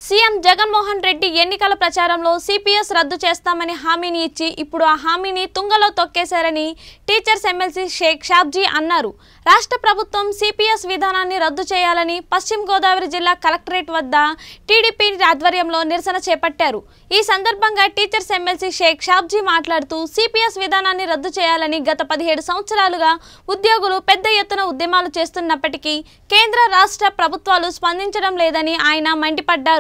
CM Jaganmohan Reddy ఎన్నికల ప్రచారంలో CPS రద్దు చేస్తామని హామీని ఇచ్చి ఇప్పుడు ఆ హామీని తుంగలో తొక్కేశారని టీచర్స్ ఎమ్మెల్సీ షేక్ షాబ్జీ అన్నారు రాష్ట్ర ప్రభుత్వం సిపిఎస్ విధానాన్ని రద్దు చేయాలని పశ్చిమ గోదావరి జిల్లా కలెక్టరేట్ వద్ద టీడీపీ ఆధ్వర్యంలో నిరసన చేపట్టారు ఈ సందర్భంగా టీచర్స్ ఎమ్మెల్సీ షేక్ షాబ్జీ మాట్లాడుతూ సిపిఎస్ విధానాన్ని రద్దు చేయాలని గత పదిహేడు సంవత్సరాలుగా ఉద్యోగులు పెద్ద ఎత్తున ఉద్యమాలు చేస్తున్నప్పటికీ కేంద్ర రాష్ట్ర ప్రభుత్వాలు స్పందించడం లేదని ఆయన మండిపడ్డారు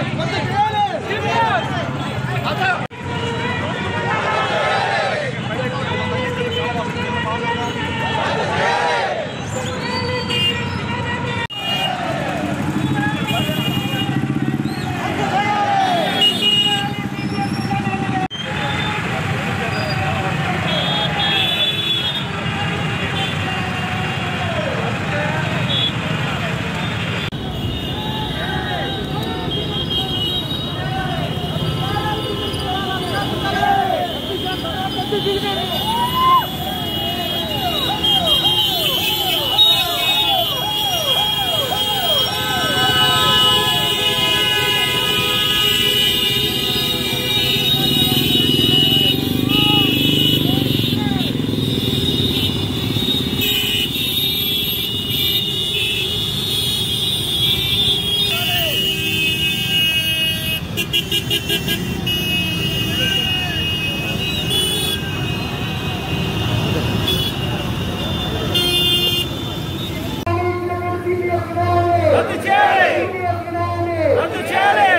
రద్దు చేయాలి రద్దు చేయాలి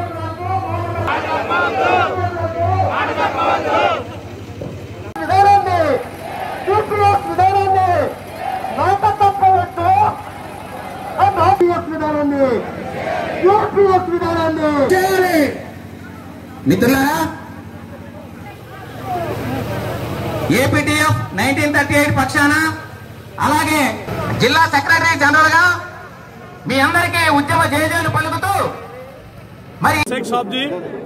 విధానాన్ని యూపీఎస్ విధానాన్ని నాటకప్పవచ్చు యూపీఎస్ విధానాన్ని యూపీఎస్ విధానాన్ని చేయాలి మిత్రులారా ఏపీటీఎఫ్ నైన్టీన్ థర్టీ ఎయిట్ పక్షాన అలాగే జిల్లా సెక్రటరీ జనరల్ గా మీ అందరికీ ఉద్యమ జయజయలు పలుకుతూ మరి షేక్ షాబ్జీ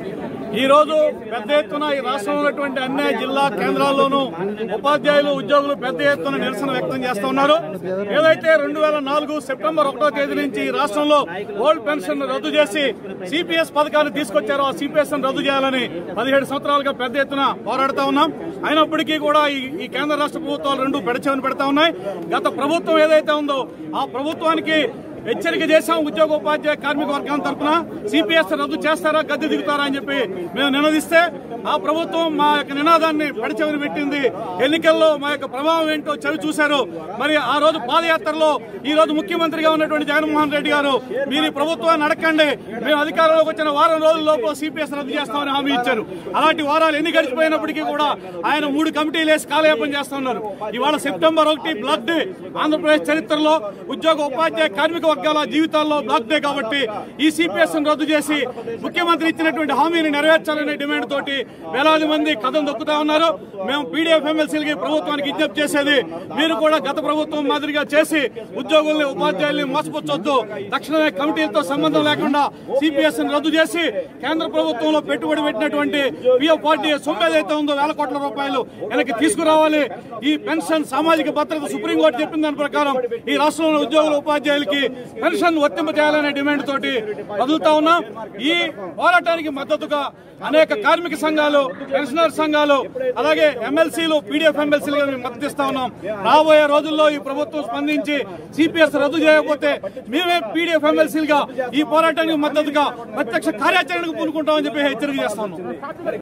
ఈ రోజు పెద్ద ఎత్తున ఈ రాష్ట్రంలో ఉన్నటువంటి అన్ని జిల్లా కేంద్రాల్లోనూ ఉపాధ్యాయులు ఉద్యోగులు పెద్ద ఎత్తున నిరసన వ్యక్తం చేస్తా ఉన్నారు ఏదైతే రెండు వేల నాలుగు సెప్టెంబర్ ఒకటో తేదీ నుంచి ఈ రాష్ట్రంలో ఓల్డ్ పెన్షన్ రద్దు చేసి సిపిఎస్ పథకాన్ని తీసుకొచ్చారో ఆ సిపిఎస్ రద్దు చేయాలని పదిహేడు సంవత్సరాలుగా పెద్ద ఎత్తున పోరాడుతా ఉన్నాం అయినప్పటికీ కూడా ఈ ఈ కేంద్ర రాష్ట్ర ప్రభుత్వాలు రెండు పెడచెవిని పెడతా ఉన్నాయి గత ప్రభుత్వం ఏదైతే ఉందో ఆ ప్రభుత్వానికి హెచ్చరిక చేశాం ఉద్యోగ ఉపాధ్యాయ కార్మిక వర్గం తరఫున సిపిఎస్ రద్దు చేస్తారా గద్దె దిగుతారా అని చెప్పి మేము నినదిస్తే ఆ ప్రభుత్వం మా యొక్క నినాదాన్ని పడిచెవిని పెట్టింది ఎన్నికల్లో మా యొక్క ప్రభావం ఏంటో చవి చూశారు మరి ఆ రోజు పాదయాత్రలో ఈ రోజు ముఖ్యమంత్రిగా ఉన్నటువంటి జగన్మోహన్ రెడ్డి గారు మీరు ఈ ప్రభుత్వాన్ని అడగండి మేము అధికారంలోకి వచ్చిన వారం రోజుల లోపు సిపిఎస్ రద్దు చేస్తామని హామీ ఇచ్చారు అలాంటి వారాలు ఎన్ని గడిచిపోయినప్పటికీ కూడా ఆయన మూడు కమిటీలు వేసి కాలయాపన చేస్తున్నారు ఇవాళ సెప్టెంబర్ ఒకటి బ్లాక్ డే ఆంధ్రప్రదేశ్ చరిత్రలో ఉద్యోగ ఉపాధ్యాయ కార్మిక వర్గాల జీవితాల్లో బ్లాక్ డే కాబట్టి ఈ సిపిఎస్ రద్దు చేసి ముఖ్యమంత్రి ఇచ్చినటువంటి హామీని నెరవేర్చాలనే డిమాండ్ తోటి వేలాది మంది కథం దొక్కుతా ఉన్నారు మేము పీడీఎఫ్ ఎమ్మెల్సీలకి ప్రభుత్వానికి విజ్ఞప్తి చేసేది మీరు కూడా గత ప్రభుత్వం మాదిరిగా చేసి ఉద్యోగుల్ని ఉపాధ్యాయుల్ని మోసపుచ్చొద్దు తక్షణమే కమిటీలతో సంబంధం లేకుండా సిపిఎస్ రద్దు చేసి కేంద్ర ప్రభుత్వంలో పెట్టుబడి పెట్టినటువంటి పిఎఫ్ పార్టీ సొమ్ము ఏదైతే ఉందో వేల కోట్ల రూపాయలు వెనక్కి తీసుకురావాలి ఈ పెన్షన్ సామాజిక భద్రత సుప్రీంకోర్టు చెప్పిన దాని ప్రకారం ఈ రాష్ట్రంలో ఉద్యోగుల ఉపాధ్యాయులకి పెన్షన్ వర్తింప చేయాలనే డిమాండ్ తోటి వదులుతా ఉన్నాం ఈ పోరాటానికి మద్దతుగా అనేక కార్మిక సంఘాలు పెన్షనర్ సంఘాలు అలాగే ఎమ్మెల్సీలు పీడీఎఫ్ ఎమ్మెల్సీలుగా మేము మద్దతు ఇస్తా ఉన్నాం రాబోయే రోజుల్లో ఈ ప్రభుత్వం స్పందించి సిపిఎస్ రద్దు చేయకపోతే మేమే పీడీఎఫ్ ఎమ్మెల్సీలుగా ఈ పోరాటానికి మద్దతుగా ప్రత్యక్ష కార్యాచరణకు పూనుకుంటామని చెప్పి హెచ్చరిక చేస్తా ఉన్నాం